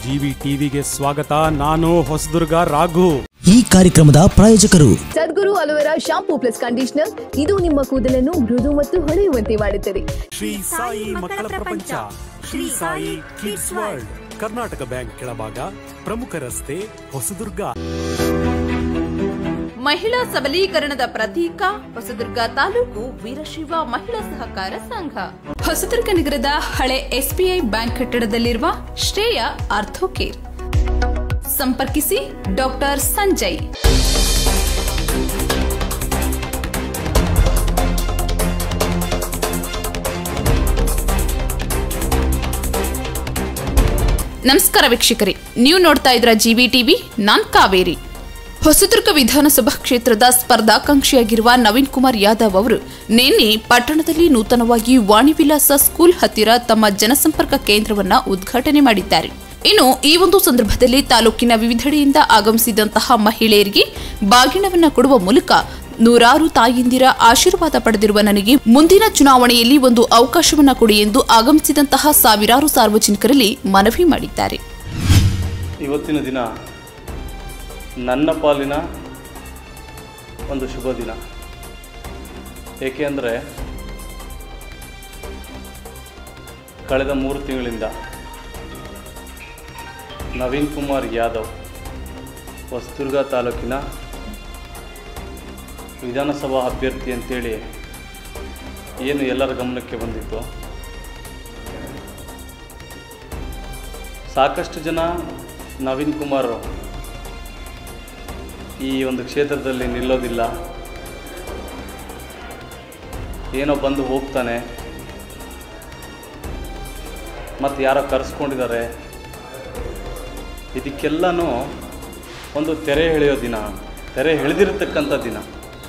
GV ಟಿವಿಗೆ ಸ್ವಾಗತ ನಾನು ಹೊಸದುರ್ಗ ರಾಘು ಈ ಕಾರ್ಯಕ್ರಮದ ಪ್ರಾಯೋಜಕರು Sadguru aloe vera shampoo plus conditioner ಇದು ನಿಮ್ಮ ಕೂದಲನ್ನು ಮೃದು ಮತ್ತು ಹೊಳೆಯುವಂತೆ ಮಾಡುತ್ತದೆ ಶ್ರೀ ಸಾಯಿ ಮಕ್ಕಳ ಪ್ರಪಂಚ Shri Sai kids world Karnataka bank ಕೆಳಭಾಗ ಪ್ರಮುಖ ರಸ್ತೆ ಹೊಸದುರ್ಗ ಮಹಿಳಾ ಸಬಲೀಕರಣದ ಪ್ರತೀಕ ಹೊಸದುರ್ಗ ತಾಲೂಕು ವೀರಶೈವ ಮಹಿಳಾ ಸಹಕಾರ ಸಂಘ ಹೊಸದುರ್ಗ ನಗರದ ಹಳೆ ಎಸ್ಬಿಐ ಬ್ಯಾಂಕ್ ಕಟ್ಟಡದಲ್ಲಿರುವ ಶ್ರೇಯ ಆರ್ಥೋಕೇರ್ ಸಂಪರ್ಕಿಸಿ ಡಾಕ್ಟರ್ ಸಂಜಯ್ ನಮಸ್ಕಾರ ವೀಕ್ಷಕರೇ ನೀವು ನೋಡ್ತಾ ಇದ್ರ ಜಿವಿ ಟಿವಿ ನಾನ್ ಕಾವೇರಿ ಹೊಸದುರ್ಗ ವಿಧಾನಸಭಾ ಕ್ಷೇತ್ರದ ಸ್ಪರ್ಧಾಕಾಂಕ್ಷಿಯಾಗಿರುವ ನವೀನ್ ಕುಮಾರ್ ಯಾದವ್ ಅವರು ನಿನ್ನೆ ಪಟ್ಟಣದಲ್ಲಿ ನೂತನವಾಗಿ ವಾಣಿವಿಲಾಸ ಸ್ಕೂಲ್ ಹತ್ತಿರ ತಮ್ಮ ಜನಸಂಪರ್ಕ ಕೇಂದ್ರವನ್ನ ಉದ್ಘಾಟನೆ ಮಾಡಿದ್ದಾರೆ ಇನ್ನು ಈ ಒಂದು ಸಂದರ್ಭದಲ್ಲಿ ತಾಲೂಕಿನ ವಿವಿಧೆಡೆಯಿಂದ ಆಗಮಿಸಿದಂತಹ ಮಹಿಳೆಯರಿಗೆ ಬಾಗಿಣವನ್ನ ಕೊಡುವ ಮೂಲಕ ನೂರಾರು ತಾಯಂದಿರ ಆಶೀರ್ವಾದ ಪಡೆದಿರುವ ನನಗೆ ಮುಂದಿನ ಚುನಾವಣೆಯಲ್ಲಿ ಒಂದು ಅವಕಾಶವನ್ನ ಕೊಡಿ ಎಂದು ಆಗಮಿಸಿದಂತಹ ಸಾವಿರಾರು ಸಾರ್ವಜನಿಕರಲ್ಲಿ ಮನವಿ ಮಾಡಿದ್ದಾರೆ ಇವತ್ತಿನ ದಿನ ನನ್ನ ಪಾಲಿನ ಒಂದು ಶುಭ ದಿನ ಏಕೆ ಅಂದರೆ ಕಳೆದ ಮೂರು ತಿಂಗಳಿಂದ ನವೀನ್ ಕುಮಾರ್ ಯಾದವ್ ಹೊಸದುರ್ಗ ತಾಲೂಕಿನ ವಿಧಾನಸಭಾ ಅಭ್ಯರ್ಥಿ ಅಂತೇಳಿ ಏನು ಎಲ್ಲರ ಗಮನಕ್ಕೆ ಬಂದಿತ್ತು ಸಾಕಷ್ಟು ಜನ ನವೀನ್ ಕುಮಾರ್ ಈ ಒಂದು ಕ್ಷೇತ್ರದಲ್ಲಿ ನಿಲ್ಲೋದಿಲ್ಲ ಏನೋ ಬಂದು ಹೋಗ್ತಾನೆ ಮತ್ತು ಯಾರೋ ಕರೆಸ್ಕೊಂಡಿದ್ದಾರೆ ಇದಕ್ಕೆಲ್ಲನೂ ಒಂದು ತೆರೆ ಎಳೆಯೋ ದಿನ ತೆರೆ ಎಳೆದಿರತಕ್ಕಂಥ ದಿನ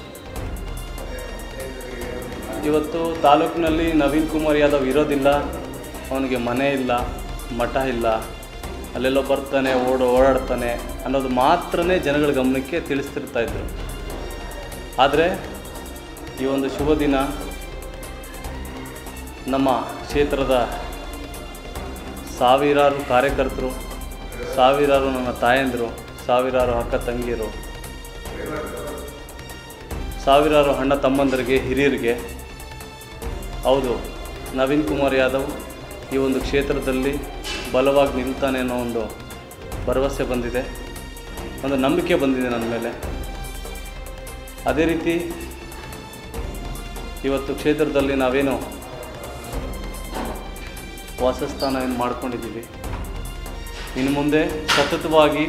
ಇವತ್ತು ತಾಲೂಕಿನಲ್ಲಿ ನವೀನ್ ಕುಮಾರ್ ಯಾದವ್ ಇರೋದಿಲ್ಲ ಅವನಿಗೆ ಮನೆ ಇಲ್ಲ ಮಠ ಇಲ್ಲ ಅಲ್ಲೆಲ್ಲೋ ಬರ್ತಾನೆ ಓಡೋ ಓಡಾಡ್ತಾನೆ ಅನ್ನೋದು ಮಾತ್ರನೇ ಜನಗಳ ಗಮನಕ್ಕೆ ತಿಳಿಸ್ತಿರ್ತಾ ಇದ್ರು ಆದರೆ ಈ ಒಂದು ಶುಭ ದಿನ ನಮ್ಮ ಕ್ಷೇತ್ರದ ಸಾವಿರಾರು ಕಾರ್ಯಕರ್ತರು ಸಾವಿರಾರು ನನ್ನ ತಾಯಂದಿರು ಸಾವಿರಾರು ಅಕ್ಕ ತಂಗಿಯರು ಸಾವಿರಾರು ಅಣ್ಣ ತಮ್ಮಂದರಿಗೆ ಹಿರಿಯರಿಗೆ ಹೌದು ನವೀನ್ ಕುಮಾರ್ ಯಾದವ್ ಈ ಒಂದು ಕ್ಷೇತ್ರದಲ್ಲಿ ಬಲವಾಗಿ ನಿಲ್ತಾನೆ ಅನ್ನೋ ಒಂದು ಭರವಸೆ ಬಂದಿದೆ ಒಂದು ನಂಬಿಕೆ ಬಂದಿದೆ ನನ್ನ ಮೇಲೆ ಅದೇ ರೀತಿ ಇವತ್ತು ಕ್ಷೇತ್ರದಲ್ಲಿ ನಾವೇನು ವಾಸಸ್ಥಾನ ಏನು ಮಾಡ್ಕೊಂಡಿದ್ದೀವಿ ಇನ್ನು ಮುಂದೆ ಸತತವಾಗಿ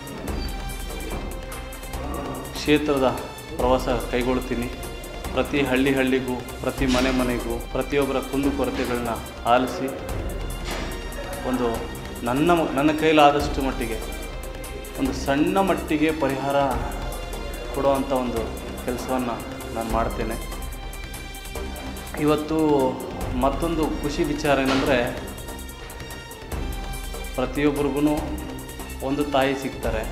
ಕ್ಷೇತ್ರದ ಪ್ರವಾಸ ಕೈಗೊಳ್ತೀನಿ ಪ್ರತಿ ಹಳ್ಳಿ ಹಳ್ಳಿಗೂ ಪ್ರತಿ ಮನೆ ಮನೆಗೂ ಪ್ರತಿಯೊಬ್ಬರ ಕುಂದುಕೊರತೆಗಳನ್ನ ಆಲಿಸಿ ಒಂದು ನನ್ನ ನನ್ನ ಕೈಲಾದಷ್ಟು ಮಟ್ಟಿಗೆ ಒಂದು ಸಣ್ಣ ಮಟ್ಟಿಗೆ ಪರಿಹಾರ ಕೊಡುವಂಥ ಒಂದು ಕೆಲಸವನ್ನು ನಾನು ಮಾಡ್ತೇನೆ ಇವತ್ತು ಮತ್ತೊಂದು ಖುಷಿ ವಿಚಾರ ಏನಂದರೆ ಪ್ರತಿಯೊಬ್ಬರಿಗೂ ಒಂದು ತಾಯಿ ಸಿಗ್ತಾರೆ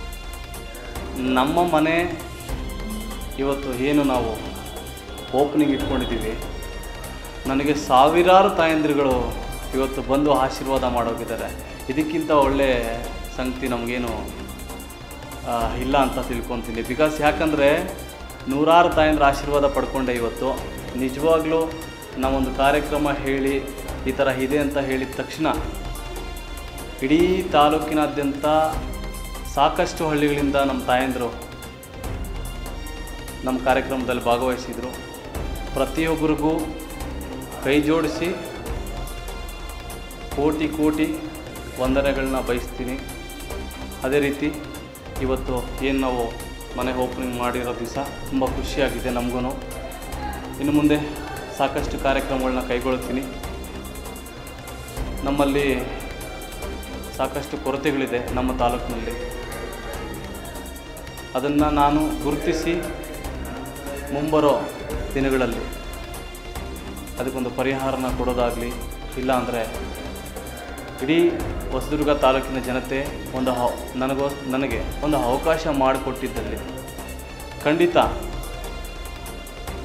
ನಮ್ಮ ಮನೆ ಇವತ್ತು ಏನು ನಾವು ಓಪನಿಂಗ್ ಇಟ್ಕೊಂಡಿದ್ದೀವಿ ನನಗೆ ಸಾವಿರಾರು ತಾಯಂದಿರುಗಳು ಇವತ್ತು ಬಂದು ಆಶೀರ್ವಾದ ಮಾಡೋಗಿದ್ದಾರೆ ಇದಕ್ಕಿಂತ ಒಳ್ಳೆ ಸಂಗತಿ ನಮಗೇನು ಆ, ಇಲ್ಲ ಅಂತ ತಿಳ್ಕೊತೀನಿ ಬಿಕಾಸ್ ಯಾಕಂದರೆ ನೂರಾರು ತಾಯಂದ್ರ ಆಶೀರ್ವಾದ ಪಡ್ಕೊಂಡೆ ಇವತ್ತು ನಿಜವಾಗ್ಲೂ ನಾವೊಂದು ಕಾರ್ಯಕ್ರಮ ಹೇಳಿ ಈ ಥರ ಇದೆ ಅಂತ ಹೇಳಿದ ತಕ್ಷಣ ಇಡೀ ತಾಲೂಕಿನಾದ್ಯಂತ ಸಾಕಷ್ಟು ಹಳ್ಳಿಗಳಿಂದ ನಮ್ಮ ತಾಯಂದರು ನಮ್ಮ ಕಾರ್ಯಕ್ರಮದಲ್ಲಿ ಭಾಗವಹಿಸಿದರು ಪ್ರತಿಯೊಬ್ಬರಿಗೂ ಕೈ ಜೋಡಿಸಿ ಕೋಟಿ ಕೋಟಿ ವಂದನೆಗಳನ್ನ ಬಯಸ್ತೀನಿ ಅದೇ ರೀತಿ ಇವತ್ತು ಏನು ನಾವು ಮನೆ ಓಪನಿಂಗ್ ಮಾಡಿರೋ ದಿವಸ ತುಂಬ ಖುಷಿಯಾಗಿದೆ ನಮಗೂ ಇನ್ನು ಮುಂದೆ ಸಾಕಷ್ಟು ಕಾರ್ಯಕ್ರಮಗಳನ್ನ ಕೈಗೊಳ್ತೀನಿ ನಮ್ಮಲ್ಲಿ ಸಾಕಷ್ಟು ಕೊರತೆಗಳಿದೆ ನಮ್ಮ ತಾಲೂಕಿನಲ್ಲಿ ಅದನ್ನು ನಾನು ಗುರುತಿಸಿ ಮುಂಬರೋ ದಿನಗಳಲ್ಲಿ ಅದಕ್ಕೊಂದು ಪರಿಹಾರನ ಕೊಡೋದಾಗಲಿ ಇಲ್ಲ ಅಂದರೆ ಇಡೀ ಹೊಸದುರ್ಗ ತಾಲೂಕಿನ ಜನತೆ ಒಂದು ಹ ನನಗೋ ನನಗೆ ಒಂದು ಅವಕಾಶ ಮಾಡಿಕೊಟ್ಟಿದ್ದಲ್ಲಿ ಖಂಡಿತ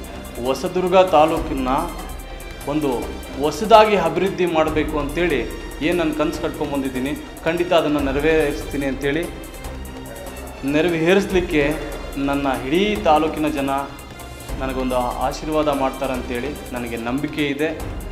ಹೊಸದುರ್ಗ ತಾಲೂಕನ್ನ ಒಂದು ಹೊಸದಾಗಿ ಅಭಿವೃದ್ಧಿ ಮಾಡಬೇಕು ಅಂತೇಳಿ ಏನು ನಾನು ಕನಸು ಕಟ್ಕೊಂಬಂದಿದ್ದೀನಿ ಖಂಡಿತ ಅದನ್ನು ನೆರವೇರಿಸ್ತೀನಿ ಅಂತೇಳಿ ನೆರವೇರಿಸಲಿಕ್ಕೆ ನನ್ನ ಇಡೀ ತಾಲೂಕಿನ ಜನ ನನಗೊಂದು ಆಶೀರ್ವಾದ ಮಾಡ್ತಾರಂತೇಳಿ ನನಗೆ ನಂಬಿಕೆ ಇದೆ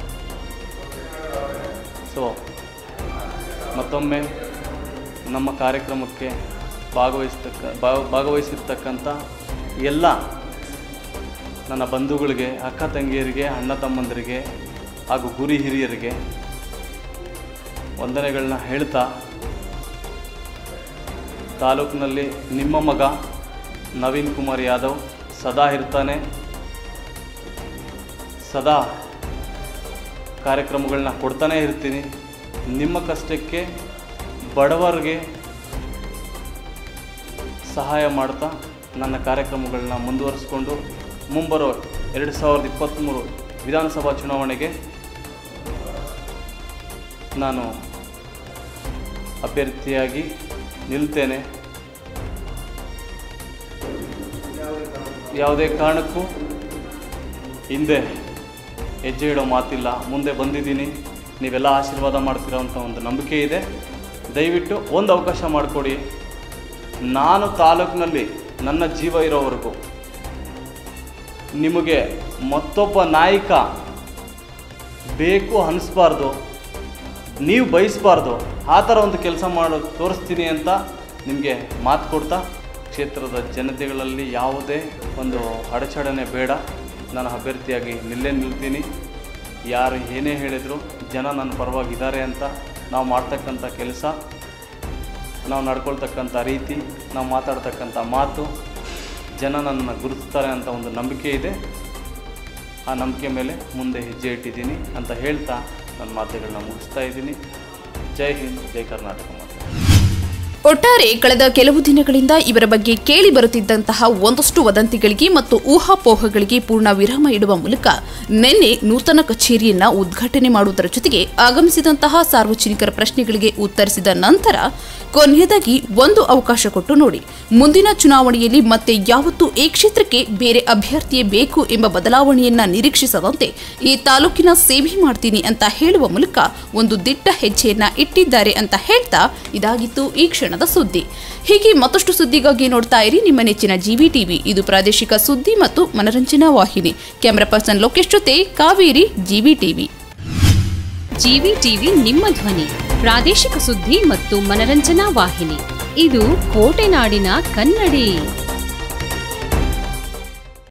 ಸೊ ಮತ್ತೊಮ್ಮೆ ನಮ್ಮ ಕಾರ್ಯಕ್ರಮಕ್ಕೆ ಭಾಗವಹಿಸ್ತಕ್ಕ ಭಾಗ- ಭಾಗವಹಿಸಿರ್ತಕ್ಕಂಥ ಎಲ್ಲ ನನ್ನ ಬಂಧುಗಳಿಗೆ ಅಕ್ಕ ತಂಗಿಯರಿಗೆ ಅಣ್ಣ ತಮ್ಮಂದರಿಗೆ ಹಾಗೂ ಗುರಿ ಹಿರಿಯರಿಗೆ ವಂದನೆಗಳನ್ನ ಹೇಳ್ತಾ ತಾಲೂಕಿನಲ್ಲಿ ನಿಮ್ಮ ಮಗ ನವೀನ್ ಕುಮಾರ್ ಯಾದವ್ ಸದಾ ಇರ್ತಾನೆ ಸದಾ ಕಾರ್ಯಕ್ರಮಗಳನ್ನ ಕೊಡ್ತಾನೇ ಇರ್ತೀನಿ ನಿಮ್ಮ ಕಷ್ಟಕ್ಕೆ ಬಡವರಿಗೆ ಸಹಾಯ ಮಾಡ್ತಾ ನನ್ನ ಕಾರ್ಯಕ್ರಮಗಳನ್ನ ಮುಂದುವರಿಸ್ಕೊಂಡು ಮುಂಬರೋ ಎರಡು ಸಾವಿರದ ಇಪ್ಪತ್ತ್ಮೂರು ವಿಧಾನಸಭಾ ಚುನಾವಣೆಗೆ ನಾನು ಅಭ್ಯರ್ಥಿಯಾಗಿ ನಿಲ್ತೇನೆ ಯಾವುದೇ ಕಾರಣಕ್ಕೂ ಹಿಂದೆ ಹೆಜ್ಜೆ ಇಡೋ ಮಾತಿಲ್ಲ ಮುಂದೆ ಬಂದಿದ್ದೀನಿ ನೀವೆಲ್ಲ ಆಶೀರ್ವಾದ ಮಾಡ್ತೀರೋ ಅಂತ ಒಂದು ನಂಬಿಕೆ ಇದೆ ದಯವಿಟ್ಟು ಒಂದು ಅವಕಾಶ ಮಾಡಿಕೊಡಿ ನಾನು ತಾಲೂಕಿನಲ್ಲಿ ನನ್ನ ಜೀವ ಇರೋವರೆಗೂ ನಿಮಗೆ ಮತ್ತೊಬ್ಬ ನಾಯಕ ಬೇಕು ಅನಿಸ್ಬಾರ್ದು ನೀವು ಬಯಸಬಾರ್ದು ಆ ಥರ ಒಂದು ಕೆಲಸ ಮಾಡೋ ತೋರಿಸ್ತೀನಿ ಅಂತ ನಿಮಗೆ ಮಾತು ಕೊಡ್ತಾ ಕ್ಷೇತ್ರದ ಜನತೆಗಳಲ್ಲಿ ಯಾವುದೇ ಒಂದು ಅಡಚಣೆ ಬೇಡ ನಾನು ಅಭ್ಯರ್ಥಿಯಾಗಿ ನಿಲ್ಲೇ ನಿಲ್ತೀನಿ ಯಾರು ಏನೇ ಹೇಳಿದ್ರು ಜನ ನನ್ನ ಪರವಾಗಿದ್ದಾರೆ ಅಂತ ನಾವು ಮಾಡ್ತಕ್ಕಂಥ ಕೆಲಸ ನಾವು ನಡ್ಕೊಳ್ತಕ್ಕಂಥ ರೀತಿ ನಾವು ಮಾತಾಡ್ತಕ್ಕಂಥ ಮಾತು ಜನ ನನ್ನ ಗುರುತಿಸ್ತಾರೆ ಅಂತ ಒಂದು ನಂಬಿಕೆ ಇದೆ ಆ ನಂಬಿಕೆ ಮೇಲೆ ಮುಂದೆ ಹೆಜ್ಜೆ ಇಟ್ಟಿದ್ದೀನಿ ಅಂತ ಹೇಳ್ತಾ ನನ್ನ ಮಾತುಗಳನ್ನ ಮುಗಿಸ್ತಾ ಇದ್ದೀನಿ ಜೈ ಹಿಂದ್ ಜೈ ಕರ್ನಾಟಕ ಮಾತು ಒಟ್ಟಾರೆ ಕಳೆದ ಕೆಲವು ದಿನಗಳಿಂದ ಇವರ ಬಗ್ಗೆ ಕೇಳಿ ಬರುತ್ತಿದ್ದಂತಹ ಒಂದಷ್ಟು ವದಂತಿಗಳಿಗೆ ಮತ್ತು ಊಹಾಪೋಹಗಳಿಗೆ ಪೂರ್ಣ ವಿರಾಮ ಇಡುವ ಮೂಲಕ ನಿನ್ನೆ ನೂತನ ಕಚೇರಿಯನ್ನ ಉದ್ಘಾಟನೆ ಮಾಡುವುದರ ಜೊತೆಗೆ ಆಗಮಿಸಿದಂತಹ ಸಾರ್ವಜನಿಕರ ಪ್ರಶ್ನೆಗಳಿಗೆ ಉತ್ತರಿಸಿದ ನಂತರ ಕೊನೆಯದಾಗಿ ಒಂದು ಅವಕಾಶ ಕೊಟ್ಟು ನೋಡಿ ಮುಂದಿನ ಚುನಾವಣೆಯಲ್ಲಿ ಮತ್ತೆ ಯಾವತ್ತೂ ಈ ಕ್ಷೇತ್ರಕ್ಕೆ ಬೇರೆ ಅಭ್ಯರ್ಥಿಯೇ ಬೇಕು ಎಂಬ ಬದಲಾವಣೆಯನ್ನ ನಿರೀಕ್ಷಿಸದಂತೆ ಈ ತಾಲೂಕಿನ ಸೇವೆ ಮಾಡ್ತೀನಿ ಅಂತ ಹೇಳುವ ಮೂಲಕ ಒಂದು ದಿಟ್ಟ ಹೆಜ್ಜೆಯನ್ನ ಇಟ್ಟಿದ್ದಾರೆ ಅಂತ ಹೇಳ್ತಾ ಇದಾಗಿತ್ತು ಈ ಕ್ಷಣದ ಸುದ್ದಿ ಹೀಗೆ ಮತ್ತಷ್ಟು ಸುದ್ದಿಗಾಗಿ ನೋಡ್ತಾ ಇರಿ ನಿಮ್ಮ ನೆಚ್ಚಿನ ಜಿವಿ ಟಿವಿ ಇದು ಪ್ರಾದೇಶಿಕ ಸುದ್ದಿ ಮತ್ತು ಮನರಂಜನಾ ವಾಹಿನಿ ಕ್ಯಾಮರಾ ಪರ್ಸನ್ ಲೋಕೇಶ್ ಜೊತೆ Kaveri GV TV GV TV ನಿಮ್ಮ ಧ್ವನಿ ಪ್ರಾದೇಶಿಕ ಸುದ್ದಿ ಮತ್ತು ಮನರಂಜನಾ ವಾಹಿನಿ ಇದು ಕೋಟೆನಾಡಿನ ಕನ್ನಡಿ